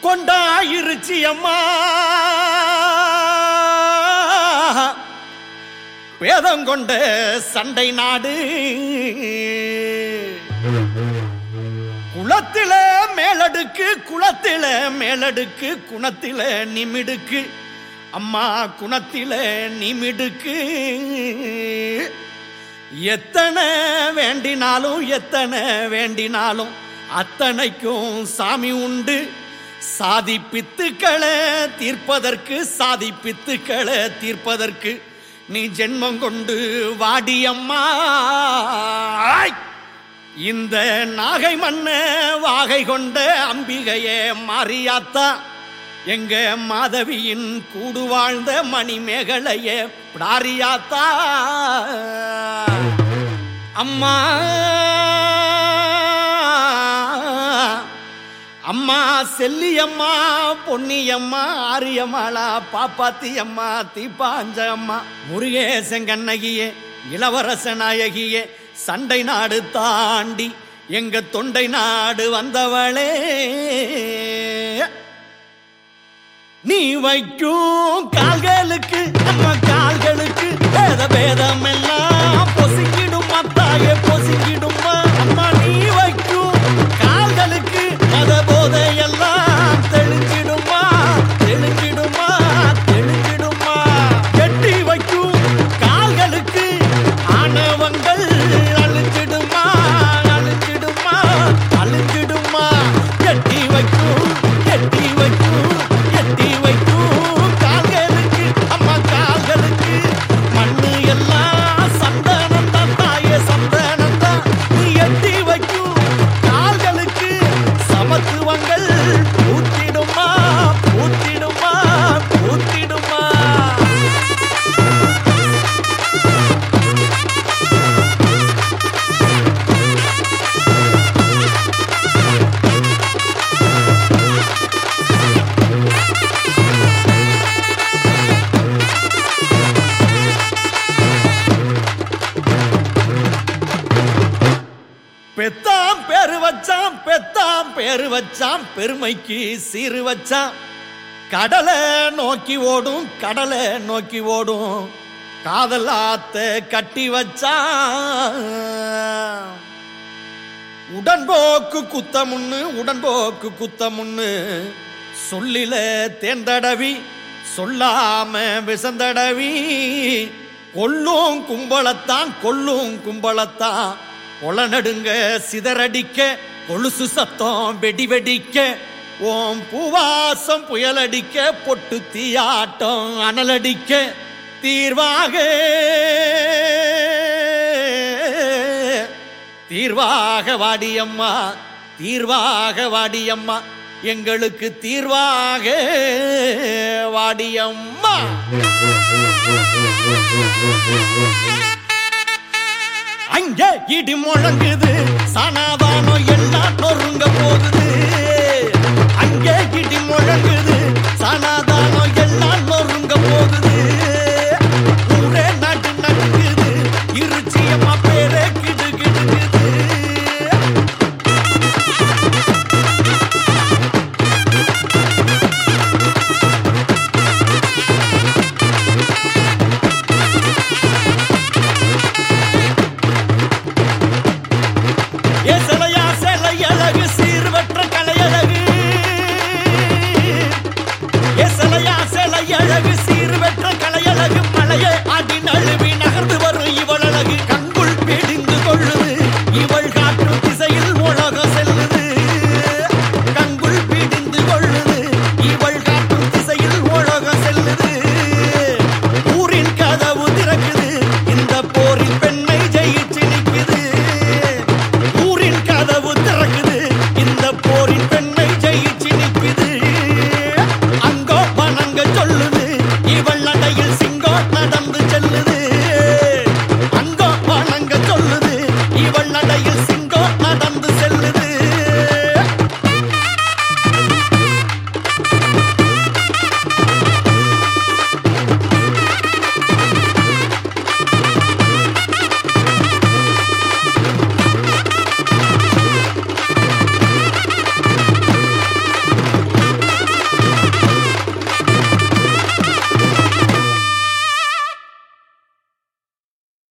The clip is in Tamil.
கொண்டாயிருச்சு அம்மா பேதம் கொண்ட சண்டை நாடு குளத்தில மேலடுக்கு குளத்தில மேலடுக்கு குணத்தில நிமிடுக்கு அம்மா குணத்தில நிமிடுக்கு எத்தனை வேண்டினாலும் எத்தனை வேண்டினாலும் அத்தனைக்கும் சாமி உண்டு சாதி பித்துக்களை தீர்ப்பதற்கு சாதி பித்துக்களை தீர்ப்பதற்கு நீ ஜென்மம் கொண்டு வாடியம்மா ஆய்! இந்த நாகை மண்ண வாகை கொண்ட அம்பிகையே மாரியாத்தா எங்க மாதவியின் கூடு வாழ்ந்த மணிமேகலையே பிடாரியாத்தா அம்மா அம்மா செல்லியம்மா பொன்னியம்மா ஆரியம்மாளா பாப்பாத்தி அம்மா தீப்பாஞ்ச அம்மா முருகேசன் கண்ணகியே இளவரச நாயகியே சண்டை நாடு தாண்டி எங்க தொண்டை நாடு வந்தவளே நீ வைக்கும் கால்களுக்கு நம்ம கால்களுக்கு பேத பேதம் எல்லாம் பொசுங்கிடும் மத்தாய பொசுங்கிடுமா அம்மா நீ வைக்கும் கால்களுக்கு மத போதையெல்லாம் தெளிஞ்சிடுமா தெளிஞ்சிடுமா தெளிஞ்சிடுமா கெட்டி வைக்கும் கால்களுக்கு ஆணவங்கள் அழிஞ்சிடுமா அழிஞ்சிடுமா அழிஞ்சிடுமா கெட்டி வைக்கும் கெட்டி வைக்கும் கெட்டி வைக்கும் கால்களுக்கு அம்மா கால்களுக்கு மண்ணு எல்லாம் சந்தனம் தான் தாயே சந்தனம் தான் நீ எட்டி வைக்கும் கால்களுக்கு சமத்துவங்கள் பூத்திடுமா பூத்திடுமா பூத்திடுமா பெத்தாம் பேரு வச்சான் பெத்தாம் பேரு வச்சான் பெருமைக்கு சீரு வச்சான் கடலை நோக்கி ஓடும் கடலை நோக்கி ஓடும் காதல் ஆத்த கட்டி வச்சான் உடன்போக்கு குத்தமுன்னு உடன்போக்கு குத்தமுன்னு சொல்லில தேர்ந்தடவி சொல்லாம விசந்தடவி கொல்லும் கும்பளத்தான் கொல்லும் கும்பளத்தான் கொல நடுங்க சிதறடிக்க கொலுசு சத்தம் வெடி வெடிக்க ஓம் பூவாசம் புயலடிக்க பொட்டு தீயாட்டம் அனலடிக்க தீர்வாக தீர்வாக வாடியம்மா தீர்வாக வாடியம்மா எங்களுக்கு தீர்வாக வாடியம்மா அங்கே இடி முழங்குது சனாதான